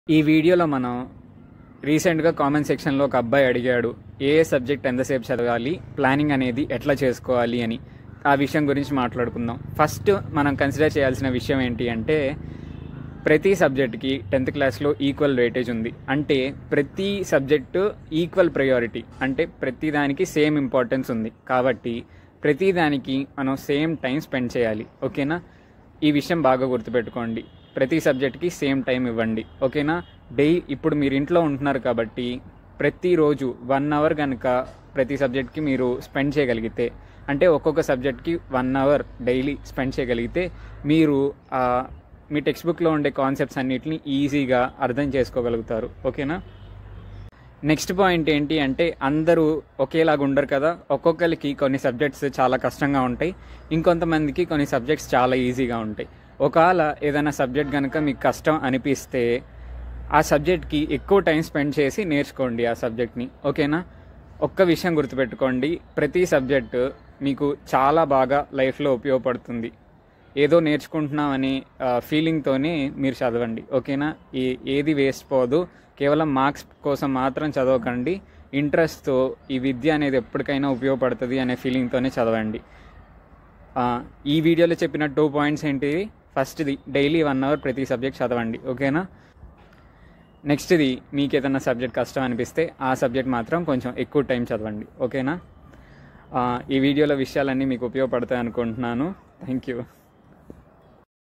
ఈ వీడియోలో మనం రీసెంట్గా కామెంట్ సెక్షన్లో ఒక అబ్బాయి అడిగాడు ఏ ఏ సబ్జెక్ట్ ఎంతసేపు చదవాలి ప్లానింగ్ అనేది ఎట్లా చేసుకోవాలి అని ఆ విషయం గురించి మాట్లాడుకుందాం ఫస్ట్ మనం కన్సిడర్ చేయాల్సిన విషయం ఏంటి అంటే ప్రతి సబ్జెక్ట్కి టెన్త్ క్లాస్లో ఈక్వల్ వెయిటేజ్ ఉంది అంటే ప్రతి సబ్జెక్టు ఈక్వల్ ప్రయారిటీ అంటే ప్రతి దానికి సేమ్ ఇంపార్టెన్స్ ఉంది కాబట్టి ప్రతి దానికి మనం సేమ్ టైం స్పెండ్ చేయాలి ఓకేనా ఈ విషయం బాగా గుర్తుపెట్టుకోండి ప్రతి సబ్జెక్ట్కి సేమ్ టైం ఇవ్వండి ఓకేనా డై ఇప్పుడు మీరు ఇంట్లో ఉంటున్నారు కాబట్టి ప్రతిరోజు వన్ అవర్ కనుక ప్రతి సబ్జెక్ట్కి మీరు స్పెండ్ చేయగలిగితే అంటే ఒక్కొక్క సబ్జెక్ట్కి వన్ అవర్ డైలీ స్పెండ్ చేయగలిగితే మీరు ఆ, మీ టెక్స్ట్ బుక్లో ఉండే కాన్సెప్ట్స్ అన్నిటిని ఈజీగా అర్థం చేసుకోగలుగుతారు ఓకేనా నెక్స్ట్ పాయింట్ ఏంటి అంటే అందరూ ఒకేలాగా ఉండరు కదా ఒక్కొక్కరికి కొన్ని సబ్జెక్ట్స్ చాలా కష్టంగా ఉంటాయి ఇంకొంతమందికి కొన్ని సబ్జెక్ట్స్ చాలా ఈజీగా ఉంటాయి ఒకవేళ ఏదైనా సబ్జెక్ట్ కనుక మీకు కష్టం అనిపిస్తే ఆ సబ్జెక్ట్కి ఎక్కువ టైం స్పెండ్ చేసి నేర్చుకోండి ఆ సబ్జెక్ట్ని ఓకేనా ఒక్క విషయం గుర్తుపెట్టుకోండి ప్రతి సబ్జెక్ట్ మీకు చాలా బాగా లైఫ్లో ఉపయోగపడుతుంది ఏదో నేర్చుకుంటున్నామని ఫీలింగ్తోనే మీరు చదవండి ఓకేనా ఈ ఏది వేస్ట్ పోదు కేవలం మార్క్స్ కోసం మాత్రం చదవకండి ఇంట్రెస్ట్తో ఈ విద్య అనేది ఎప్పటికైనా ఉపయోగపడుతుంది అనే ఫీలింగ్తోనే చదవండి ఆ, ఈ వీడియోలో చెప్పిన టూ పాయింట్స్ ఏంటి ఫస్ట్ది డైలీ వన్ అవర్ ప్రతి సబ్జెక్ట్ చదవండి ఓకేనా నెక్స్ట్ది మీకు ఏదైనా సబ్జెక్ట్ కష్టం అనిపిస్తే ఆ సబ్జెక్ట్ మాత్రం కొంచెం ఎక్కువ టైం చదవండి ఓకేనా ఆ, ఈ వీడియోలో విషయాలన్నీ మీకు ఉపయోగపడతాయి అనుకుంటున్నాను థ్యాంక్ యూ